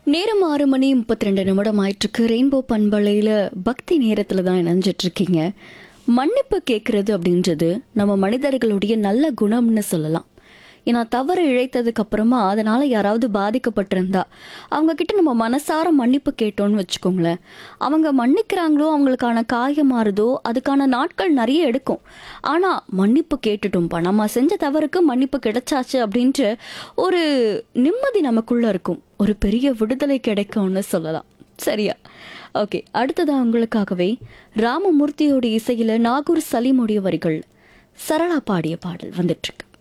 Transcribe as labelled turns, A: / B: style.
A: நேரம் ஆறு மணி முப்பத்தி ரெண்டு நிமிடம் ஆயிட்டிருக்கு ரெயின்போ பண்பலையில் பக்தி நேரத்தில் தான் இணைஞ்சிட்டு இருக்கீங்க மன்னிப்பு கேட்கறது அப்படின்றது நம்ம மனிதர்களுடைய நல்ல குணம்னு சொல்லலாம் ஏன்னா தவறு இழைத்ததுக்கு அப்புறமா அதனால யாராவது பாதிக்கப்பட்டிருந்தா அவங்க கிட்ட நம்ம மனசார மன்னிப்பு கேட்டோம்னு வச்சுக்கோங்களேன் அவங்க மன்னிக்கிறாங்களோ அவங்களுக்கான காயம் மாறுதோ அதுக்கான நாட்கள் நிறைய எடுக்கும் ஆனா மன்னிப்பு கேட்டுட்டோம்ப்பா நம்ம செஞ்ச தவறுக்கு மன்னிப்பு கிடைச்சாச்சு அப்படின்ட்டு ஒரு நிம்மதி நமக்குள்ள இருக்கும் ஒரு பெரிய விடுதலை கிடைக்கும்னு சொல்லலாம் சரியா ஓகே அடுத்ததா உங்களுக்காகவே ராமமூர்த்தியோட இசையில நாகூர் சலீமுடைய வரிகள் சரளா பாடிய பாடல் வந்துட்டு இருக்கு